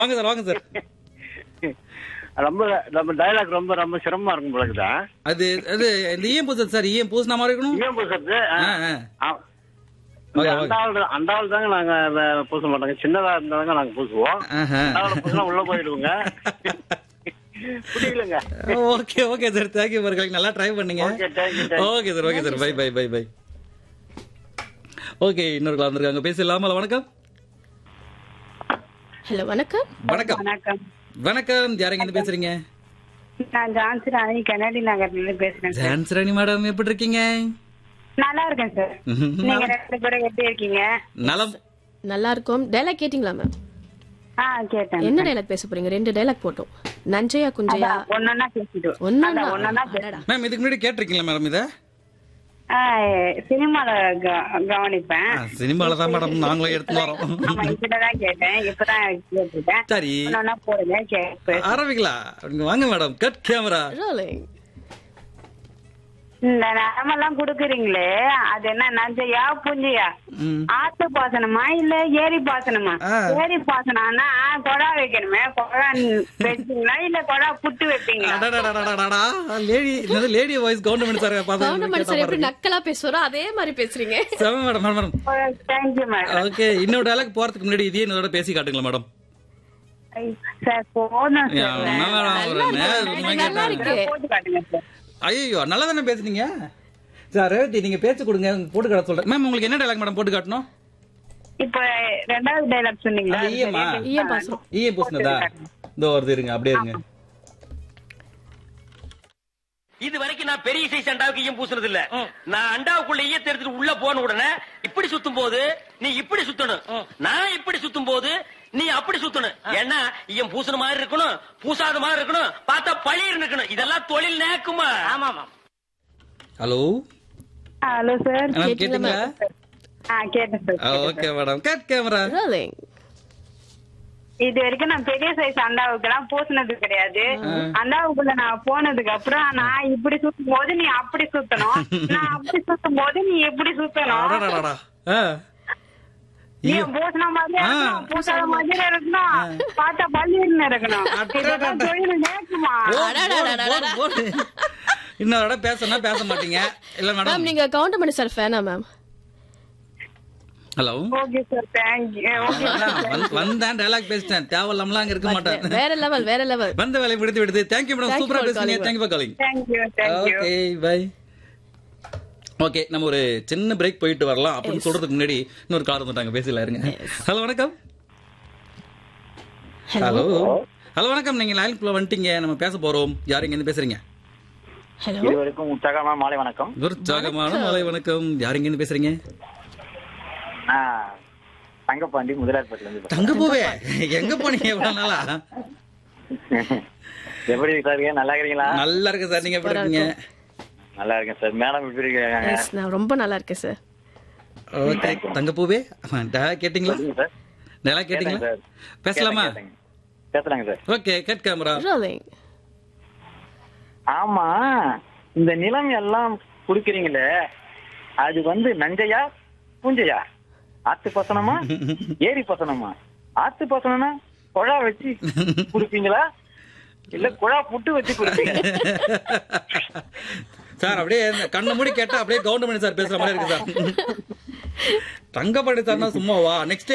வாங்க சார் வாங்க சார் ரொம்ப நம்ம டயலாக் ரொம்ப ரொம்ப சிரமமா இருக்கும் போலக்குதா அது அது இந்த ஈயம் பூசல் சார் ஈயம் பூசின மாதிரி இருக்கணும் ஏன் பூசுறது ஆ, ஆ. ஆ. வாங்க, இந்த வாங்க. அந்த ஆள் அந்த ஆள் தாங்க நாங்க அதை பூச மாட்டோங்க சின்னதா இருந்தாங்க நாங்க பூசுவோம் ஆஹா. அந்த ஆள் பூசினா உள்ள போயிடுவோங்க புரியலங்க okay okay sir thank you for நல்லா ட்ரை பண்ணீங்க Okay, thank you, thank you. Okay sir okay sir bye bye bye bye okay இன்னொரு கால் வந்திருக்காங்க பேசலாமா வணக்கம் ஹலோ வணக்கம் வணக்கம் வணக்கம் வணக்கம் யாருங்க இருந்து பேசுறீங்க நான் ஜான்சி ராணி கண்ணாடி நகர்ல இருந்து பேசுறேன் சார் ஜான்சரணி மேடம் எப்படி இருக்கீங்க நல்லா இருக்கேன் சார் நீங்க ரெண்டு பேரும் எப்படி இருக்கீங்க நலம் நல்லா இருக்கும் டைலாக் கேட்டிங்களா மேம் ஆ கேட்டேன் என்ன டைலாக் பேச போறீங்க ரெண்டு டைலாக் போட்டோம் நஞ்சையா குஞ்சையா ஒன்னா பேசிட்டு ஒன்னா ஒன்னா மேம் இதுக்கு முன்னாடி கேட்டிருக்கீங்களா மேடம் இதை சினிமால க- கவனிப்பேன் சினிமால தான் மேடம் நாங்களும் எடுத்து வரோம் ஆமா இதுலதான் கேட்டேன் இப்பதான் கேட்டிருக்கேன் சரி ஒன்னா போடுங்க கேட்பேன் ஆரம்பிக்கலாம் இங்க வாங்க மேடம் கட் கேமரா ரோலிங் இந்த நிலமெல்லாம் குடுக்குறீங்களே அது என்ன நஞ்சையா புஞ்சியா ம். ஆத்து பாசனமா இல்ல ஏரி பாசனமா ஆ. ஏரி பாசனம்னா குழா வைக்கணுமே குழா வச்சீங்களா இல்ல குழா புட்டு வைப்பீங்களா அடடடடடடடா. லேடி என்னது lady voice government sir Goundamani sir எப்படி பார்த்தா நக்கலா பேசுவாரோ அதே மாதிரி பேசுறீங்க செம madam madam thank you madam okay இன்னொரு டைலாக் போறதுக்கு முன்னாடி இதே என்னோட பேசி காட்டுங்களா மேடம் சார் போதும் என்ன சார் மேடம் ஒரு நேரம் நல்லா இருக்கு போட்டு காட்டுங்க சார் ஐயோ நல்லா தானே பேசுனீங்க சார் ரேவதி நீங்க பேச்சு கொடுங்க போட்டு காட்ட சொல்றேன் மேம் உங்களுக்கு என்ன டைலாக் மேடம் போட்டு காட்டணும் இப்ப ரெண்டாவது டைலாக் சொன்னீங்களா அது ஈயமா? ஈயம் பாசனம் ஈய பூசினதா இதோ வருது இருங்க அப்படியே இருங்க இது வரைக்கும் நான் பெரிய சைஸ் அண்டாவுக்கு ஈயம் பூசுனது இல்ல நான் அண்டாவுக்குள்ள ஈயத்தை எடுத்துட்டு உள்ள போன உடனே இப்படி சுத்தும் போது நீ இப்படி சுத்தணும் நான் இப்படி சுத்தும் போது நீ அப்படி சுத்தணும் ஏன்னா ஈயம் பூசுன மாதிரி இருக்கணும் பூசாத மாதிரி இருக்கணும் பார்த்தா பழிர் இருக்கணும் இதெல்லாம் தொழில் நேக்குமா ஆமா ஆமா ஹலோ ஹலோ சார் மேடம் கேட்டீங்களா ஆ கேட்டேன் sir okay madam cut camera rolling இது வரைக்கும் நான் பெரிய சைஸ் அண்டாவுக்கு எல்லாம் பூசினது கிடையாது அண்டாவுக்குள்ள நான் போனதுக்கு அப்புறம் நான் இப்படி சுத்தும் போது நீ அப்படி சுத்தணும் நான் அப்படி சுத்தும் போது நீ எப்படி சுத்தணும் அடடடடா. ஆ. நீ ஈயம். பூசின மாதிரி ஆ. இருக்கணும் பூசாத மாதிரி இருக்கணும் பார்த்தா பள்ளின்னு இருக்கணும் இதெல்லாம் தொழில் நேக்குமா போடு, போடு, போடு, போடு. இன்னொரு தடவை பேசணும்னா பேச மாட்டீங்க இல்ல மேடம் மேம் நீங்க கவுண்டமணி சார் ஃபேனா ma'am hello okay sir thank you okay வந்தேன் டைலாக் பேசிட்டேன் தேவையில்லாமலாம் அங்க இருக்க மாட்டேன் வேற லெவல் வேற லெவல் வந்த வேலை முடித்து விடுது தேங்க்யூ மேடம் Thank you சூப்பரா for பேசுறீங்க calling. Thank you for calling thank you thank you okay bye okay நம்ம ஒரு சின்ன பிரேக் போயிட்டு வரலாம் அப்படின்னு சொல்றதுக்கு முன்னாடி இன்னொரு கார் வந்துட்டாங்க பேசல இருங்க ஹலோ வணக்கம் ஹலோ ஹலோ வணக்கம் நீங்க லைன்குள்ள வந்துட்டீங்க நம்ம பேச போறோம் யார் இங்க இருந்து பேசுறீங்க ஹலோ இது வரைக்கும் உற்சாகமா மாலை வணக்கம் உற்சாகமான மாலை வணக்கம் யார் இங்க இருந்து பேசுறீங்க நான் தங்கப்பாண்டி முதலாளிப்பட்டில இருந்து தங்க போவே எங்க போனீங்க இவ்வளவு நாளா எப்படி இருக்கீங்க நல்லா இருக்கீங்களா நல்லா இருக்கு சார் நீங்க எப்படி இருக்கீங்க நல்லா இருக்கேன் சார் மேடம் எப்படி இருக்காங்க எஸ் நான் ரொம்ப நல்லா இருக்கேன் சார் ஓகே தங்க பூவே கேட்டீங்களா சொல்லுங்க சார் நல்லா கேட்டீங்களா கேட்டேங்க சார். பேசலாமா கேட்டேங்க, கேட்டேங்க. பேசலாங்க sir okay cut camera rolling ஆமா இந்த நிலம் எல்லாம் குடுக்குறீங்களே அது வந்து நஞ்சையா பூஞ்சையா ஆத்து பசனமா ஏரி பசனமா ஆத்து பசனம்னா குழா வச்சு குடுப்பீங்களா இல்ல குழா புட்டு வச்சு குடுப்பீங்க சார் அப்படியே இந்த கண்ணை மூடி கேட்டா அப்படியே கவுண்டமணி சார் பேசுற மாதிரி இருக்கு சார் தங்கப்படி சார்னா சும்மாவா நெக்ஸ்ட்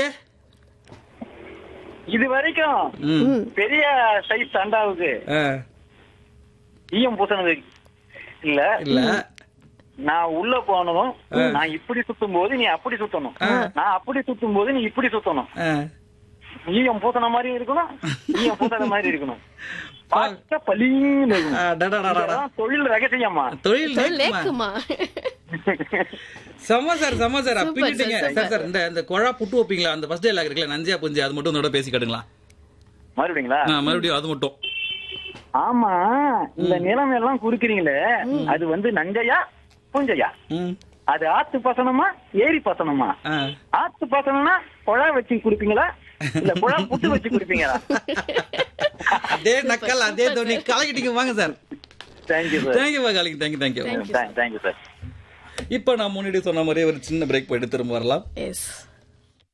இது வரைக்கும் ம் பெரிய சைஸ் அண்டாவுக்கு ஆ, ஈயம் பூசனது இல்ல இல்ல நான் உள்ள போனதும் நான் இப்படி சுத்தும் போது நீ அப்படி சுத்தணும் நான் அப்படி சுத்தும் போது நீ இப்படி சுத்தணும் ஆ. ஈயம் பூசன மாதிரி இருக்கணும் ஈயம் பூசாத மாதிரி இருக்கணும் பார்க்க பளின்னு இருக்கணும். ஆ, டடடடடா. இதெல்லாம் தொழில் ரகசியமா தொழில் தொழில் நேக்குமா? லேக்குமா செம்ம சார் செம்ம சார் Super, அப்பிட்டீங்க sir, சார் சார் இந்த இந்த குழா புட்டு வைப்பீங்களா அந்த ஃபர்ஸ்ட் டேல இருக்குல்ல நஞ்சியா புஞ்சி அது மட்டும் இதோட பேசி காட்டுங்களா மறுபடிங்களா ஆ, மறுபடியும் அது மட்டும் ஆமா இந்த நிலம் எல்லாம் குடுக்குறீங்களே அது வந்து நஞ்சையா பூஞ்சையா ம் அது ஆத்து பசனமா ஏரி பசனமா ஆ. ஆத்து பசனம்னா குழா வச்சு குடுப்பீங்களா இல்ல குழா புட்டு வச்சு குடுப்பீங்களா அதே நக்கல் அதே தோனி கலக்கிட்டீங்க வாங்க sir thank you sir thank you calling thank you thank you thank you sir இப்போ நான் முன்னாடி சொன்ன மாதிரி ஒரு சின்ன பிரேக் போயிட்டு திரும்ப வரலாம் எஸ்